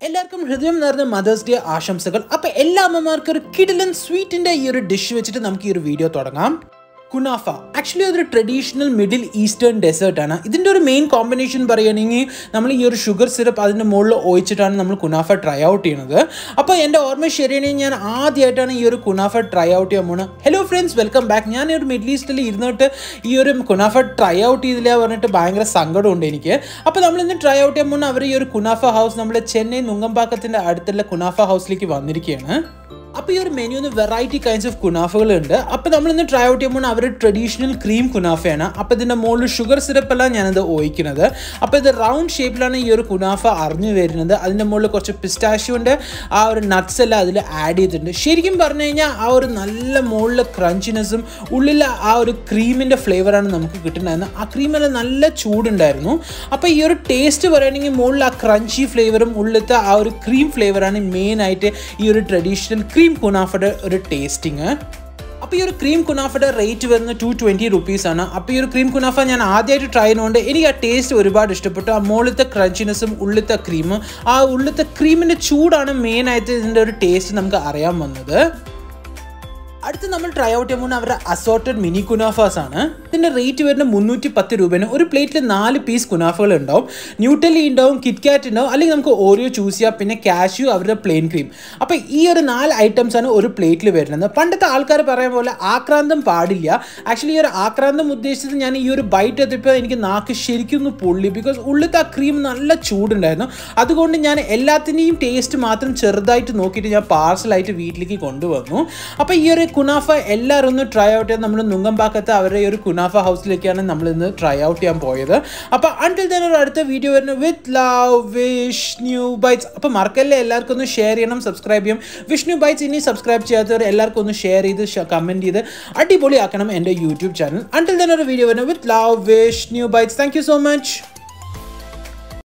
എല്ലാവർക്കും ഹൃദയം നിറഞ്ഞ മദേഴ്സ് ഡേ ആശംസകൾ അപ്പൊ എല്ലാ അമ്മമാർക്കും ഒരു കിടിലൻ സ്വീറ്റിന്റെ ഈ ഒരു ഡിഷ് വെച്ചിട്ട് നമുക്ക് ഈ ഒരു വീഡിയോ തുടങ്ങാം കുനാഫ ആക്ച്വലി അതൊരു ട്രഡീഷണൽ മിഡിൽ ഈസ്റ്റേൺ ഡെസേർട്ട് ആണ് ഇതിൻ്റെ ഒരു മെയിൻ കോമ്പിനേഷൻ പറയുകയാണെങ്കിൽ നമ്മൾ ഈ ഒരു ഷുഗർ സിറപ്പ് അതിൻ്റെ മുകളിൽ ഒഴിച്ചിട്ടാണ് നമ്മൾ കുനാഫ ട്രൈ ഔട്ട് ചെയ്യുന്നത് അപ്പോൾ എൻ്റെ ഓർമ്മ ശരിയാണെങ്കിൽ ഞാൻ ആദ്യമായിട്ടാണ് ഈ ഒരു കുനാഫ ട്രൈ ഔട്ട് ചെയ്യാൻ പോകുന്നത് ഹലോ ഫ്രണ്ട്സ് വെൽക്കം ബാക്ക് ഞാൻ ഈ ഒരു മിഡിൽ ഈസ്റ്റിൽ ഇരുന്നിട്ട് ഈ ഒരു കുനാഫ ട്രൈ ഔട്ട് ചെയ്തില്ല പറഞ്ഞിട്ട് ഭയങ്കര സങ്കടമുണ്ട് എനിക്ക് അപ്പോൾ നമ്മൾ ഇന്ന് ട്രൈ ഔട്ട് ചെയ്യാൻ പോകുന്ന അവർ ഈ ഒരു കുനാഫ ഹൗസ് നമ്മുടെ ചെന്നൈ നുങ്കമ്പാക്കത്തിൻ്റെ അടുത്തുള്ള കുനാഫ ഹൗസിലേക്ക് വന്നിരിക്കുകയാണ് അപ്പോൾ ഈ ഒരു മെനുന്ന് വെറൈറ്റി കൈൻഡ്സ് ഓഫ് കുനാഫകളുണ്ട് അപ്പോൾ നമ്മൾ ഇന്ന് ട്രൈ ഔട്ട് ചെയ്യുമ്പോൾ അവർ ട്രഡീഷണൽ ക്രീം കുനാഫയാണ് അപ്പോൾ ഇതിൻ്റെ മുകളിൽ ഷുഗർ സിറപ്പെല്ലാം ഞാനത് ഒഴിക്കുന്നത് അപ്പോൾ ഇത് റൗണ്ട് ഷേപ്പിലാണ് ഈ ഒരു കുനാഫ അറിഞ്ഞു വരുന്നത് അതിൻ്റെ മുകളിൽ കുറച്ച് പിസ്റ്റാഷ്യൂണ്ട് ആ ഒരു നട്ട്സ് എല്ലാം അതിൽ ആഡ് ചെയ്തിട്ടുണ്ട് ശരിക്കും പറഞ്ഞു കഴിഞ്ഞാൽ ആ ഒരു നല്ല മുകളിൽ ക്രഞ്ചിനെസ്സും ഉള്ളിൽ ആ ഒരു ക്രീമിൻ്റെ ഫ്ലേവറാണ് നമുക്ക് കിട്ടുന്നത് ആ ക്രീമെല്ലാം നല്ല ചൂടുണ്ടായിരുന്നു അപ്പോൾ ഈ ഒരു ടേസ്റ്റ് പറയുകയാണെങ്കിൽ മുകളിൽ ആ ക്രഞ്ചി ഫ്ലേവറും ഉള്ളിലത്തെ ആ ഒരു ക്രീം ഫ്ലേവറാണ് മെയിനായിട്ട് ഈ ഒരു ട്രഡീഷണൽ ക്രീം കുനാഫയുടെ ഒരു ടേസ്റ്റിങ് അപ്പോൾ ഈ ഒരു ക്രീം കുനാഫയുടെ റേറ്റ് വരുന്നത് ടു ട്വൻറ്റി റുപ്പീസാണ് അപ്പോൾ ഈ ഒരു ക്രീം കുനാഫ ഞാൻ ആദ്യമായിട്ട് ട്രൈ ചെയ്യുന്നതുകൊണ്ട് എനിക്ക് ആ ടേസ്റ്റ് ഒരുപാട് ഇഷ്ടപ്പെട്ടു ആ മുകളിലത്തെ ക്രഞ്ചിനെസ്സും ഉള്ളിലത്തെ ക്രീമും ആ ഉള്ളിലത്തെ ക്രീമിൻ്റെ ചൂടാണ് മെയിനായിട്ട് ഇതിൻ്റെ ഒരു ടേസ്റ്റ് നമുക്ക് അറിയാൻ വന്നത് അടുത്ത് നമ്മൾ ട്രൈ ഔട്ട് ചെയ്യുമ്പോൾ അവരുടെ അസോർട്ടഡ് മിനി കുനാഫാസ് ആണ് ഇതിൻ്റെ റേറ്റ് വരുന്നത് മുന്നൂറ്റി പത്ത് രൂപയാണ് ഒരു പ്ലേറ്റിൽ നാല് പീസ് കുനാഫകൾ ഉണ്ടാവും ന്യൂട്ടലി ഉണ്ടാവും കിറ്റ്കാറ്റ് ഉണ്ടാവും അല്ലെങ്കിൽ നമുക്ക് ഓറിയോ ചൂസ് ചെയ്യാം പിന്നെ കാഷ്യൂ അവരുടെ പ്ലെയിൻ ക്രീം അപ്പോൾ ഈ ഒരു നാല് ഐറ്റംസ് ആണ് ഒരു പ്ലേറ്റിൽ വരുന്നത് പണ്ടത്തെ ആൾക്കാർ പറയാൻ പോലെ ആക്രാന്തം പാടില്ല ആക്ച്വലി ഈ ഒരു ആക്രാന്തം ഉദ്ദേശിച്ചത് ഞാൻ ഈ ഒരു ബൈറ്റ് എത്തിയപ്പോൾ എനിക്ക് നാക്ക് ശരിക്കും ഒന്ന് പൊള്ളി ബിക്കോസ് ഉള്ളിലത്തെ ആ ക്രീം നല്ല ചൂടുണ്ടായിരുന്നു അതുകൊണ്ട് ഞാൻ എല്ലാത്തിൻ്റെയും ടേസ്റ്റ് മാത്രം ചെറുതായിട്ട് നോക്കിയിട്ട് ഞാൻ പാർസലായിട്ട് വീട്ടിലേക്ക് കൊണ്ടുവന്നു അപ്പോൾ ഈ ഒരു കുനാഫ എല്ലാവരും ഒന്ന് ട്രൈ ഔട്ട് ചെയ്യാൻ നമ്മൾ നുങ്കമ്പാക്കത്ത് അവരുടെ ഈ ഒരു കുനാഫ ഹൗസിലേക്കാണ് നമ്മൾ ഇന്ന് ട്രൈ ഔട്ട് ചെയ്യാൻ പോയത് അപ്പോൾ അണ്ടിൽ തന്നെ ഒരു അടുത്ത വീഡിയോ വരുന്നത് വിത്ത് ലവ് വിഷ്ണു ബൈറ്റ്സ് അപ്പോൾ മറക്കല്ലേ എല്ലാവർക്കും ഒന്ന് ഷെയർ ചെയ്യണം സബ്സ്ക്രൈബ് ചെയ്യണം വിഷ്ണു ബൈറ്റ്സ് ഇനി സബ്സ്ക്രൈബ് ചെയ്യാത്തവർ എല്ലാവർക്കും ഒന്ന് ഷെയർ ചെയ്ത് കമൻറ്റ് ചെയ്ത് അടിപൊളിയാക്കണം എൻ്റെ യൂട്യൂബ് ചാനൽ അണ്ടിൽ തന്നെ ഒരു വീഡിയോ വരുന്നത് with love Vishnu bites thank you so much